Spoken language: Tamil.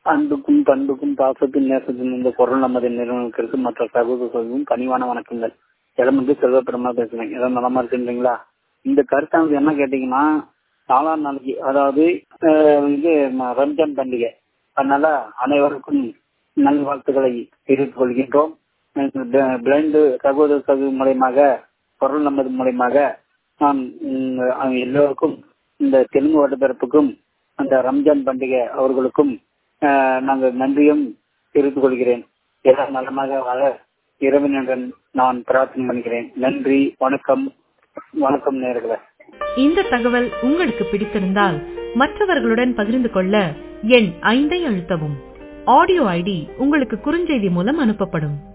அன்புக்கும் பண்புக்கும் பாசத்தின் நேசத்தின் இந்த குரல் நமது நிறுவனத்திற்கு மற்ற சகோதர சகோதரும் பணிவான வணக்கங்கள் இளமந்து செல்வ பெருமா பேசுறேன் இடம் நலமா இருக்குன்றீங்களா இந்த கருத்தானது என்ன கேட்டீங்கன்னா நாலாம் நாளைக்கு அதாவது அஹ், இது ம- ரம்ஜான் பண்டிகை அதனால அனைவருக்கும் நல்வாழ்த்துக்களை தெரிவித்துக் கொள்கின்றோம் பிளைண்டு சகோதர சகோதரி மூலயமாக குரல் நமது மூலயமாக நான் உம், அவங்க எல்லோருக்கும் இந்த தெலுங்கு வடபிறப்புக்கும் அந்த ரம்ஜான் பண்டிகை அவர்களுக்கும் ஆஹ், நாங்கள் நன்றியும் தெரிவித்துக் கொள்கிறேன் எல்லாம் நலமாக வாழ இறைவனுடன் நான் பிரார்த்தனை பண்ணுகிறேன் நன்றி வணக்கம் வணக்கம் நேர்களே இந்த தகவல் உங்களுக்கு பிடித்திருந்தால் மற்றவர்களுடன் பகிர்ந்து கொள்ள எண் ஐந்தை அழுத்தவும் ஆடியோ ஐடி உங்களுக்கு குறுஞ்செய்தி மூலம் அனுப்பப்படும்